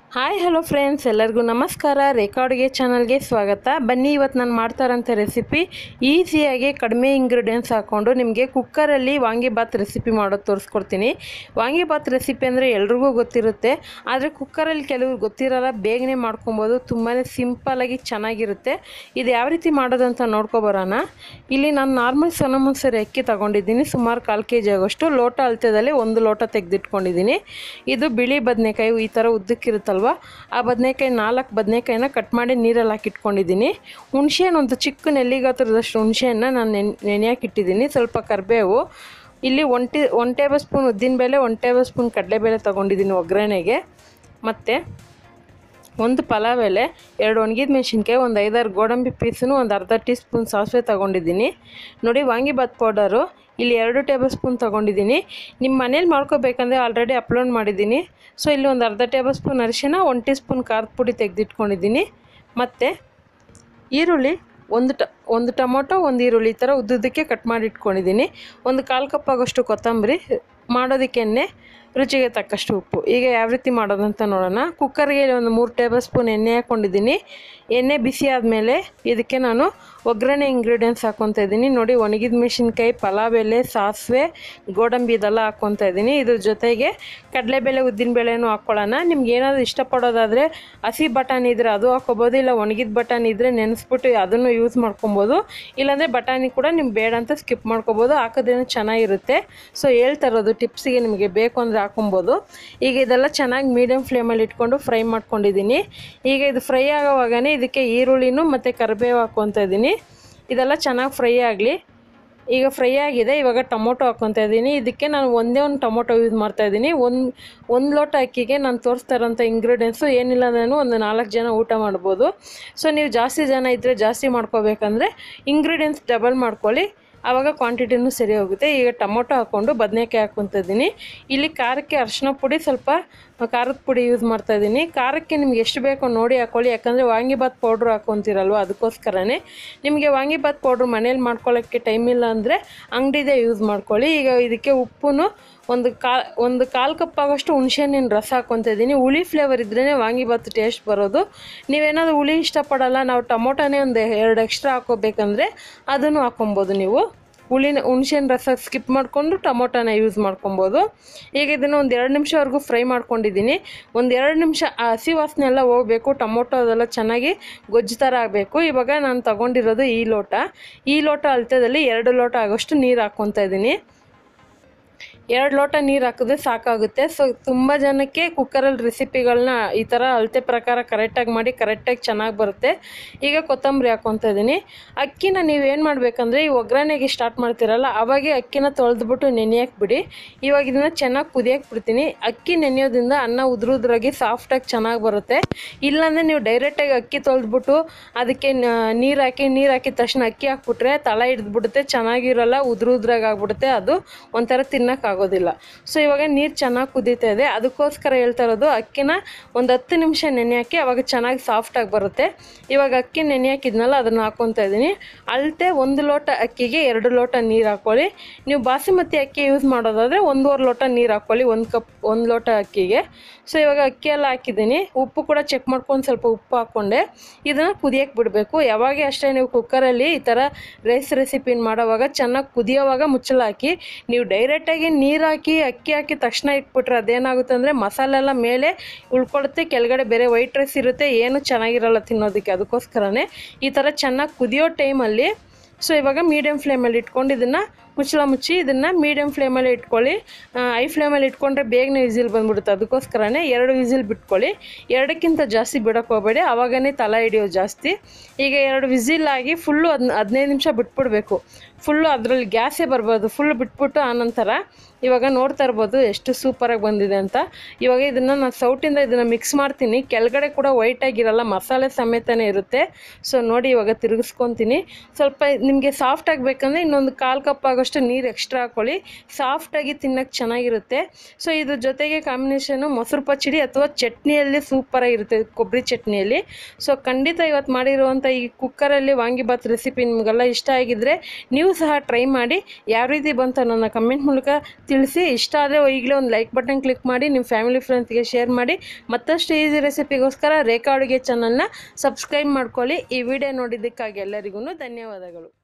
hi hello friends ಎಲ್ಲರಿಗೂ ನಮಸ್ಕಾರ ರೇಖಾ ಅಡುಗೆ ಚಾನಲ್ಗೆ ಸ್ವಾಗತ ಬನ್ನಿ ಇವತ್ತು ನಾನು ಮಾಡ್ತಾರಂಥ ರೆಸಿಪಿ ಈಸಿಯಾಗಿ ಕಡಿಮೆ ಇಂಗ್ರೀಡಿಯೆಂಟ್ಸ್ ಹಾಕ್ಕೊಂಡು ನಿಮಗೆ ಕುಕ್ಕರಲ್ಲಿ ವಾಂಗಿಬಾತ್ ರೆಸಿಪಿ ಮಾಡೋದು ತೋರಿಸ್ಕೊಡ್ತೀನಿ ವಾಂಗಿಬಾತ್ ರೆಸಿಪಿ ಅಂದರೆ ಎಲ್ರಿಗೂ ಗೊತ್ತಿರುತ್ತೆ ಆದರೆ ಕುಕ್ಕರಲ್ಲಿ ಕೆಲವ್ರು ಗೊತ್ತಿರಲ್ಲ ಬೇಗನೆ ಮಾಡ್ಕೊಬೋದು ತುಂಬಾ ಸಿಂಪಲ್ಲಾಗಿ ಚೆನ್ನಾಗಿರುತ್ತೆ ಇದು ಯಾವ ರೀತಿ ಮಾಡೋದು ಅಂತ ನೋಡ್ಕೊಬರೋಣ ಇಲ್ಲಿ ನಾನು ನಾರ್ಮಲ್ ಸೋನಾ ಮಸೂರಿ ಅಕ್ಕಿ ತಗೊಂಡಿದ್ದೀನಿ ಸುಮಾರು ಕಾಲು ಕೆ ಜಿ ಆಗೋಷ್ಟು ಲೋಟ ಅಳತೆದಲ್ಲಿ ಒಂದು ಲೋಟ ತೆಗೆದಿಟ್ಕೊಂಡಿದ್ದೀನಿ ಇದು ಬಿಳಿ ಬದನೆಕಾಯಿ ಈ ಥರ ಉದ್ದಕ್ಕಿರುತ್ತಲ್ವ ಆ ಬದನೆಕಾಯಿ ನಾಲ್ಕು ಬದನೆಕಾಯಿನ ಕಟ್ ಮಾಡಿ ನೀರಲ್ಲಿ ಹಾಕಿಟ್ಕೊಂಡಿದ್ದೀನಿ ಹುಣಸೆಹಣ್ಣು ಒಂದು ಚಿಕ್ಕ ನೆಲ್ಲಿಗಾತ್ರದಷ್ಟು ಹುಣಸೆಹಣ್ಣ ನಾನು ನೆನ್ ನೆನೆಯಾಕೆ ಇಟ್ಟಿದ್ದೀನಿ ಸ್ವಲ್ಪ ಕರಿಬೇವು ಇಲ್ಲಿ one T one tablespoon ಉದ್ದಿನಬೇಳೆ ಒನ್ ಟೇಬಲ್ ಸ್ಪೂನ್ ಕಡಲೆಬೇಳೆ ತೊಗೊಂಡಿದ್ದೀನಿ ಒಗ್ಗರಣೆಗೆ ಮತ್ತು ಒಂದು ಪಲಾವ್ ಎಲೆ ಎರಡು ಒಣಗಿದ ಮೆಣಸಿನ್ಕಾಯಿ ಒಂದು ಐದಾರು ಗೋಡಂಬಿ ಪೀಸನ್ನು ಒಂದು ಅರ್ಧ ಟೀ ಸ್ಪೂನ್ ಸಾಸಿವೆ ತೊಗೊಂಡಿದ್ದೀನಿ ನೋಡಿ ವಾಂಗಿಬಾತ್ ಪೌಡರು ಇಲ್ಲಿ ಎರಡು ಟೇಬಲ್ ಸ್ಪೂನ್ ತೊಗೊಂಡಿದ್ದೀನಿ ನಿಮ್ಮ ಮನೇಲಿ ಮಾಡ್ಕೋಬೇಕಂದ್ರೆ ಆಲ್ರೆಡಿ ಅಪ್ಲೋಡ್ ಮಾಡಿದ್ದೀನಿ ಸೊ ಇಲ್ಲಿ ಒಂದು ಅರ್ಧ ಟೇಬಲ್ ಸ್ಪೂನ್ ಅರಿಶಿನ ಒಂದು ಟೀ ಸ್ಪೂನ್ ಖಾರದ ಪುಡಿ ತೆಗೆದಿಟ್ಕೊಂಡಿದ್ದೀನಿ ಮತ್ತು ಈರುಳ್ಳಿ ಒಂದು ಟ ಒಂದು ಟೊಮೊಟೊ ಒಂದು ಈರುಳ್ಳಿ ಈ ಥರ ಉದ್ದುದ್ದಕ್ಕೆ ಕಟ್ ಮಾಡಿ ಇಟ್ಕೊಂಡಿದ್ದೀನಿ ಒಂದು ಕಾಲು ಕಪ್ ಆಗೋಷ್ಟು ಕೊತ್ತಂಬರಿ ಮಾಡೋದಕ್ಕೆ ಎಣ್ಣೆ ರುಚಿಗೆ ತಕ್ಕಷ್ಟು ಉಪ್ಪು ಈಗ ಯಾವ ರೀತಿ ಮಾಡೋದಂತ ನೋಡೋಣ ಕುಕ್ಕರ್ಗೆ ಒಂದು ಮೂರು ಟೇಬಲ್ ಸ್ಪೂನ್ ಎಣ್ಣೆ ಹಾಕ್ಕೊಂಡಿದ್ದೀನಿ ಎಣ್ಣೆ ಬಿಸಿ ಆದಮೇಲೆ ಇದಕ್ಕೆ ನಾನು ಒಗ್ಗರಣೆ ಇಂಗ್ರೀಡಿಯೆಂಟ್ಸ್ ಹಾಕ್ಕೊತಾ ಇದ್ದೀನಿ ನೋಡಿ ಒಣಗಿದ ಮೆಣಸಿನ್ಕಾಯಿ ಪಲಾವ್ ಎಲೆ ಸಾಸಿವೆ ಗೋಡಂಬಿ ಇದೆಲ್ಲ ಹಾಕ್ಕೊತಾ ಇದ್ದೀನಿ ಇದ್ರ ಜೊತೆಗೆ ಕಡಲೆಬೇಳೆ ಉದ್ದಿನಬೇಳೆನೂ ಹಾಕ್ಕೊಳ್ಳೋಣ ನಿಮ್ಗೆ ಏನಾದರೂ ಇಷ್ಟಪಡೋದಾದರೆ ಹಸಿ ಬಟಾಣಿ ಇದ್ದರೆ ಅದು ಹಾಕ್ಕೊಬೋದು ಇಲ್ಲ ಒಣಗಿದ ಬಟಾಣಿ ಇದ್ದರೆ ನೆನೆಸ್ಬಿಟ್ಟು ಅದನ್ನು ಯೂಸ್ ಮಾಡ್ಕೊಬೋದು ಇಲ್ಲಾಂದರೆ ಬಟಾಣಿ ಕೂಡ ನಿಮ್ಗೆ ಬೇಡ ಅಂತ ಸ್ಕಿಪ್ ಮಾಡ್ಕೊಬೋದು ಹಾಕೋದೇನು ಚೆನ್ನಾಗಿರುತ್ತೆ ಸೊ ಹೇಳ್ತಾ ಇರೋದು ಟಿಪ್ಸಿಗೆ ನಿಮಗೆ ಬೇಕು ಅಂದರೆ ಹಾಕೊಬೋದು ಈಗ ಇದೆಲ್ಲ ಚೆನ್ನಾಗಿ ಮೀಡಿಯಮ್ ಫ್ಲೇಮಲ್ಲಿ ಇಟ್ಕೊಂಡು ಫ್ರೈ ಮಾಡ್ಕೊಂಡಿದ್ದೀನಿ ಈಗ ಇದು ಫ್ರೈ ಆಗೋವಾಗನೇ ಇದಕ್ಕೆ ಈರುಳ್ಳಿನೂ ಮತ್ತು ಕರಿಬೇವು ಹಾಕ್ಕೊತಾ ಇದ್ದೀನಿ ಇದೆಲ್ಲ ಚೆನ್ನಾಗಿ ಫ್ರೈ ಆಗಲಿ ಈಗ ಫ್ರೈ ಆಗಿದೆ ಇವಾಗ ಟೊಮೊಟೊ ಹಾಕ್ಕೊತಾ ಇದ್ದೀನಿ ಇದಕ್ಕೆ ನಾನು ಒಂದೇ ಒಂದು ಟೊಮೊಟೊ ಯೂಸ್ ಮಾಡ್ತಾ ಇದ್ದೀನಿ ಒಂದು ಒಂದು ಲೋಟ ಅಕ್ಕಿಗೆ ನಾನು ತೋರಿಸ್ತಾ ಇರೋಂಥ ಇಂಗ್ರೀಡಿಯೆಂಟ್ಸು ಏನಿಲ್ಲ ನಾನು ಒಂದು ನಾಲ್ಕು ಜನ ಊಟ ಮಾಡ್ಬೋದು ಸೊ ನೀವು ಜಾಸ್ತಿ ಜನ ಇದ್ದರೆ ಜಾಸ್ತಿ ಮಾಡ್ಕೋಬೇಕಂದ್ರೆ ಇಂಗ್ರೀಡಿಯೆಂಟ್ಸ್ ಡಬಲ್ ಮಾಡ್ಕೊಳ್ಳಿ ಆವಾಗ ಕ್ವಾಂಟಿಟಿನೂ ಸರಿ ಹೋಗುತ್ತೆ ಈಗ ಟೊಮೊಟೊ ಹಾಕ್ಕೊಂಡು ಬದನೆಕಾಯಿ ಹಾಕ್ಕೊತ ಇದ್ದೀನಿ ಇಲ್ಲಿ ಖಾರಕ್ಕೆ ಅರಿಶಿನ ಪುಡಿ ಸ್ವಲ್ಪ ಖಾರದ ಪುಡಿ ಯೂಸ್ ಮಾಡ್ತಾ ಇದ್ದೀನಿ ಖಾರಕ್ಕೆ ನಿಮ್ಗೆ ಎಷ್ಟು ಬೇಕೋ ನೋಡಿ ಹಾಕ್ಕೊಳ್ಳಿ ಯಾಕಂದರೆ ವಾಂಗಿಬಾತ್ ಪೌಡ್ರ್ ಹಾಕ್ಕೊತೀರಲ್ವ ಅದಕ್ಕೋಸ್ಕರನೇ ನಿಮಗೆ ವಾಂಗಿಬಾತ್ ಪೌಡ್ರ್ ಮನೇಲಿ ಮಾಡ್ಕೊಳ್ಳೋಕ್ಕೆ ಟೈಮ್ ಇಲ್ಲ ಅಂದರೆ ಅಂಗಡಿದೇ ಯೂಸ್ ಮಾಡ್ಕೊಳ್ಳಿ ಈಗ ಇದಕ್ಕೆ ಉಪ್ಪು ಒಂದು ಕಾ ಒಂದು ಕಾಲು ಕಪ್ ಆಗೋಷ್ಟು ಹುಣಸೆಹಣ್ಣಿನ ರಸ ಹಾಕ್ಕೊತ ಇದ್ದೀನಿ ಹುಳಿ ಫ್ಲೇವರ್ ಇದ್ರೇ ವಾಂಗಿಬಾತ್ ಟೇಸ್ಟ್ ಬರೋದು ನೀವೇನಾದರೂ ಹುಳಿ ಇಷ್ಟಪಡಲ್ಲ ನಾವು ಟೊಮೊಟೊನೇ ಒಂದು ಎರಡು ಎಕ್ಸ್ಟ್ರಾ ಹಾಕೋಬೇಕಂದ್ರೆ ಅದನ್ನು ಹಾಕೊಬೋದು ನೀವು ಹುಳಿನ ಹುಣ್ಸೆಹಣ್ಣು ರಸ ಸ್ಕಿಪ್ ಮಾಡಿಕೊಂಡು ಟೊಮೊಟೊನ ಯೂಸ್ ಮಾಡ್ಕೊಬೋದು ಈಗ ಇದನ್ನು ಒಂದು ಎರಡು ನಿಮಿಷವರೆಗೂ ಫ್ರೈ ಮಾಡ್ಕೊಂಡಿದ್ದೀನಿ ಒಂದು ಎರಡು ನಿಮಿಷ ಆ ಹಸಿ ವಾಸನೆ ಎಲ್ಲ ಹೋಗಬೇಕು ಟೊಮೊಟೊ ಅದೆಲ್ಲ ಚೆನ್ನಾಗಿ ಗೊಜ್ಜು ಥರ ಆಗಬೇಕು ಇವಾಗ ನಾನು ತಗೊಂಡಿರೋದು ಈ ಲೋಟ ಈ ಲೋಟ ಅಳತೆದಲ್ಲಿ ಎರಡು ಲೋಟ ಆಗೋಷ್ಟು ನೀರು ಹಾಕ್ಕೊತಾ ಇದ್ದೀನಿ ಎರಡು ಲೋಟ ನೀರು ಹಾಕಿದ್ರೆ ಸಾಕಾಗುತ್ತೆ ಸೊ ತುಂಬ ಜನಕ್ಕೆ ಕುಕ್ಕರಲ್ಲಿ ರೆಸಿಪಿಗಳನ್ನ ಈ ಥರ ಅಳತೆ ಪ್ರಕಾರ ಕರೆಕ್ಟಾಗಿ ಮಾಡಿ ಕರೆಕ್ಟಾಗಿ ಚೆನ್ನಾಗಿ ಬರುತ್ತೆ ಈಗ ಕೊತ್ತಂಬರಿ ಹಾಕ್ಕೊತಾ ಇದ್ದೀನಿ ಅಕ್ಕಿನ ನೀವೇನು ಮಾಡಬೇಕಂದ್ರೆ ಈ ಒಗ್ಗರಣೆಗೆ ಸ್ಟಾರ್ಟ್ ಮಾಡ್ತೀರಲ್ಲ ಅವಾಗೆ ಅಕ್ಕಿನ ತೊಳೆದ್ಬಿಟ್ಟು ನೆನೆಯಕ್ಕೆ ಬಿಡಿ ಇವಾಗ ಇದನ್ನು ಚೆನ್ನಾಗಿ ಕುದಿಯಕ್ಕೆ ಬಿಡ್ತೀನಿ ಅಕ್ಕಿ ನೆನೆಯೋದ್ರಿಂದ ಅನ್ನ ಉದ್ರುದ್ರಾಗಿ ಸಾಫ್ಟಾಗಿ ಚೆನ್ನಾಗಿ ಬರುತ್ತೆ ಇಲ್ಲಾಂದರೆ ನೀವು ಡೈರೆಕ್ಟಾಗಿ ಅಕ್ಕಿ ತೊಳೆದ್ಬಿಟ್ಟು ಅದಕ್ಕೆ ನೀರು ಹಾಕಿ ನೀರು ಹಾಕಿದ ತಕ್ಷಣ ಅಕ್ಕಿ ಹಾಕ್ಬಿಟ್ರೆ ತಳ ಹಿಡಿದ್ಬಿಡುತ್ತೆ ಚೆನ್ನಾಗಿರಲ್ಲ ಉದ್ರ ಉದ್ರಾಗ ಆಗ್ಬಿಡುತ್ತೆ ಅದು ಒಂಥರ ತಿನ್ನೋಕ್ಕಾಗೋದಿಲ್ಲ ಸೊ ಇವಾಗ ನೀರು ಚೆನ್ನಾಗಿ ಕುದೀತಾ ಇದೆ ಅದಕ್ಕೋಸ್ಕರ ಹೇಳ್ತಾ ಇರೋದು ಅಕ್ಕಿನ ಒಂದು ಹತ್ತು ನಿಮಿಷ ನೆನೆ ಹಾಕಿ ಅವಾಗ ಚೆನ್ನಾಗಿ ಸಾಫ್ಟಾಗಿ ಬರುತ್ತೆ ಇವಾಗ ಅಕ್ಕಿ ನೆನೆ ಹಾಕಿದ್ನಲ್ಲ ಅದನ್ನು ಹಾಕ್ಕೊತಾ ಇದ್ದೀನಿ ಅಳತೆ ಒಂದು ಲೋಟ ಅಕ್ಕಿಗೆ ಎರಡು ಲೋಟ ನೀರು ಹಾಕ್ಕೊಳ್ಳಿ ನೀವು ಬಾಸುಮತಿ ಅಕ್ಕಿ ಯೂಸ್ ಮಾಡೋದಾದರೆ ಒಂದೂವರೆ ಲೋಟ ನೀರು ಹಾಕ್ಕೊಳ್ಳಿ ಒಂದು ಕಪ್ ಒಂದು ಲೋಟ ಅಕ್ಕಿಗೆ ಸೊ ಇವಾಗ ಅಕ್ಕಿ ಎಲ್ಲ ಹಾಕಿದ್ದೀನಿ ಉಪ್ಪು ಕೂಡ ಚೆಕ್ ಮಾಡ್ಕೊಂಡು ಸ್ವಲ್ಪ ಉಪ್ಪು ಹಾಕ್ಕೊಂಡೆ ಇದನ್ನು ಕುದಿಯಕ್ಕೆ ಬಿಡಬೇಕು ಯಾವಾಗ ಅಷ್ಟೇ ನೀವು ಕುಕ್ಕರಲ್ಲಿ ಈ ಥರ ರೈಸ್ ರೆಸಿಪಿನ ಮಾಡೋವಾಗ ಚೆನ್ನಾಗಿ ಕುದಿಯೋವಾಗ ಮುಚ್ಚಳ ಹಾಕಿ ನೀವು ಡೈರೆಕ್ಟಾಗಿ ನೀರು ಹಾಕಿ ಅಕ್ಕಿ ಹಾಕಿ ತಕ್ಷಣ ಇಟ್ಬಿಟ್ರೆ ಅದೇನಾಗುತ್ತೆ ಅಂದರೆ ಮಸಾಲೆ ಎಲ್ಲ ಮೇಲೆ ಉಳ್ಕೊಳುತ್ತೆ ಕೆಳಗಡೆ ಬೇರೆ ವೈಟ್ ರೈಸ್ ಇರುತ್ತೆ ಏನು ಚೆನ್ನಾಗಿರಲ್ಲ ತಿನ್ನೋದಕ್ಕೆ ಅದಕ್ಕೋಸ್ಕರನೇ ಈ ಥರ ಚೆನ್ನಾಗಿ ಕುದಿಯೋ ಟೈಮಲ್ಲಿ ಸೊ ಇವಾಗ ಮೀಡಿಯಮ್ ಫ್ಲೇಮಲ್ಲಿ ಇಟ್ಕೊಂಡು ಇದನ್ನು ಮುಚ್ಚಳ ಮುಚ್ಚಿ ಇದನ್ನು ಮೀಡಿಯಮ್ ಫ್ಲೇಮಲ್ಲಿ ಇಟ್ಕೊಳ್ಳಿ ಐ ಫ್ಲೇಮಲ್ಲಿ ಇಟ್ಕೊಂಡ್ರೆ ಬೇಗನೆ ವಿಸಿಲ್ ಬಂದ್ಬಿಡುತ್ತೆ ಅದಕ್ಕೋಸ್ಕರನೇ ಎರಡು ವಿಸಿಲ್ ಬಿಟ್ಕೊಳ್ಳಿ ಎರಡಕ್ಕಿಂತ ಜಾಸ್ತಿ ಬಿಡೋಕೆ ಹೋಗಬೇಡಿ ಆವಾಗನೇ ತಲ ಹಿಡಿಯೋದು ಜಾಸ್ತಿ ಈಗ ಎರಡು ವಿಸಿಲ್ ಆಗಿ ಫುಲ್ಲು ಹದ್ ಹದಿನೈದು ನಿಮಿಷ ಬಿಟ್ಬಿಡ್ಬೇಕು ಫುಲ್ಲು ಅದರಲ್ಲಿ ಗ್ಯಾಸೇ ಬರ್ಬೋದು ಫುಲ್ ಬಿಟ್ಬಿಟ್ಟು ಆನಂತರ ಇವಾಗ ನೋಡ್ತಾ ಇರ್ಬೋದು ಎಷ್ಟು ಸೂಪರಾಗಿ ಬಂದಿದೆ ಅಂತ ಇವಾಗ ಇದನ್ನು ನಾನು ಸೌಟಿಂದ ಇದನ್ನು ಮಿಕ್ಸ್ ಮಾಡ್ತೀನಿ ಕೆಳಗಡೆ ಕೂಡ ವೈಟ್ ಆಗಿರಲ್ಲ ಮಸಾಲೆ ಸಮೇತನೇ ಇರುತ್ತೆ ಸೊ ನೋಡಿ ಇವಾಗ ತಿರುಗಿಸ್ಕೊತೀನಿ ಸ್ವಲ್ಪ ನಿಮಗೆ ಸಾಫ್ಟ್ ಆಗಬೇಕಂದ್ರೆ ಇನ್ನೊಂದು ಕಾಲು ಕಪ್ ಆಗೋಷ್ಟು ನೀರು ಎಕ್ಸ್ಟ್ರಾ ಹಾಕ್ಕೊಳ್ಳಿ ಸಾಫ್ಟಾಗಿ ತಿನ್ನೋಕ್ಕೆ ಚೆನ್ನಾಗಿರುತ್ತೆ ಸೊ ಇದ್ರ ಜೊತೆಗೆ ಕಾಂಬಿನೇಷನು ಮೊಸರು ಪಚ್ಚಡಿ ಅಥವಾ ಚಟ್ನಿಯಲ್ಲಿ ಸೂಪರಾಗಿರುತ್ತೆ ಕೊಬ್ಬರಿ ಚಟ್ನಿಯಲ್ಲಿ ಸೊ ಖಂಡಿತ ಇವತ್ತು ಮಾಡಿರುವಂಥ ಈ ಕುಕ್ಕರಲ್ಲಿ ವಾಂಗಿಬಾತ್ ರೆಸಿಪಿ ನಿಮಗೆಲ್ಲ ಇಷ್ಟ ಆಗಿದ್ದರೆ ನೀವು ಸಹ ಟ್ರೈ ಮಾಡಿ ಯಾವ ರೀತಿ ಬಂತ ನನ್ನ ಕಮೆಂಟ್ ಮೂಲಕ ತಿಳಿಸಿ ಇಷ್ಟ ಆದರೆ ಈಗಲೇ ಒಂದು ಲೈಕ್ ಬಟನ್ ಕ್ಲಿಕ್ ಮಾಡಿ ನಿಮ್ಮ ಫ್ಯಾಮಿಲಿ ಫ್ರೆಂಡ್ಸ್ಗೆ ಶೇರ್ ಮಾಡಿ ಮತ್ತಷ್ಟು ಈಸಿ ರೆಸಿಪಿಗೋಸ್ಕರ ರೇಖಾ ಅಡುಗೆ ಚಾನಲ್ನ ಸಬ್ಸ್ಕ್ರೈಬ್ ಮಾಡ್ಕೊಳ್ಳಿ ಈ ವಿಡಿಯೋ ನೋಡಿದ್ದಕ್ಕಾಗಿ ಎಲ್ಲರಿಗೂ ಧನ್ಯವಾದಗಳು